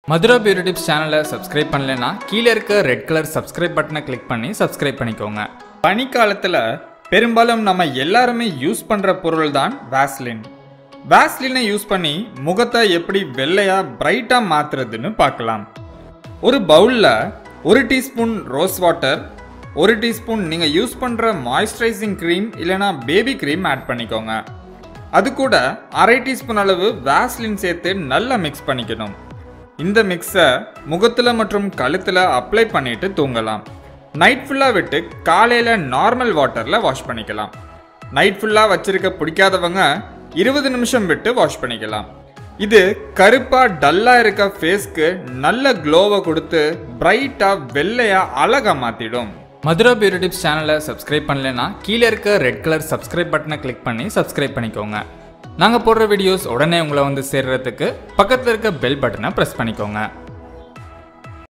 Mathura beauty tips சேனலை subscribe பண்ணலைன்னா கீழே இருக்க ரெட் கலர் சப்ஸ்கிரைப் பட்டனை கிளிக் பண்ணி சப்ஸ்கிரைப் பண்ணிக்கோங்க பனிக்காலத்தில் பெரும்பாலும் நம்ம எல்லாருமே யூஸ் பண்ணுற பொருள் தான் வேஸ்லின் வேஸ்லினை யூஸ் பண்ணி முகத்தை எப்படி வெள்ளையாக பிரைட்டாக மாற்றுறதுன்னு பார்க்கலாம் ஒரு பவுலில் ஒரு டீஸ்பூன் ரோஸ் வாட்டர் ஒரு டீஸ்பூன் நீங்கள் யூஸ் பண்ணுற மாய்ஸ்சரைசிங் க்ரீம் இல்லைனா பேபி க்ரீம் ஆட் பண்ணிக்கோங்க அது கூட அரை டீஸ்பூன் அளவு வேஸ்லின் சேர்த்து நல்லா மிக்ஸ் பண்ணிக்கணும் இந்த மிக்ஸை முகத்தில் மற்றும் கழுத்தில் அப்ளை பண்ணிட்டு தூங்கலாம் நைட் ஃபுல்லாக விட்டு காலையில் நார்மல் வாட்டரில் வாஷ் பண்ணிக்கலாம் நைட் ஃபுல்லாக வச்சிருக்க பிடிக்காதவங்க இருபது நிமிஷம் விட்டு வாஷ் பண்ணிக்கலாம் இது கருப்பாக டல்லாக இருக்க ஃபேஸ்க்கு நல்ல க்ளோவை கொடுத்து பிரைட்டாக வெள்ளையாக அழகாக மாற்றிடும் மதுரா பியூட்டி டிப்ஸ் சேனலை சப்ஸ்கிரைப் பண்ணலைன்னா கீழே இருக்க ரெட் கலர் சப்ஸ்கிரைப் பட்டனை கிளிக் பண்ணி சப்ஸ்கிரைப் பண்ணிக்கோங்க நாங்கள் போடுற வீடியோஸ் உடனே உங்களை வந்து சேர்றதுக்கு பக்கத்தில் இருக்க பெல் பட்டனை ப்ரெஸ் பண்ணிக்கோங்க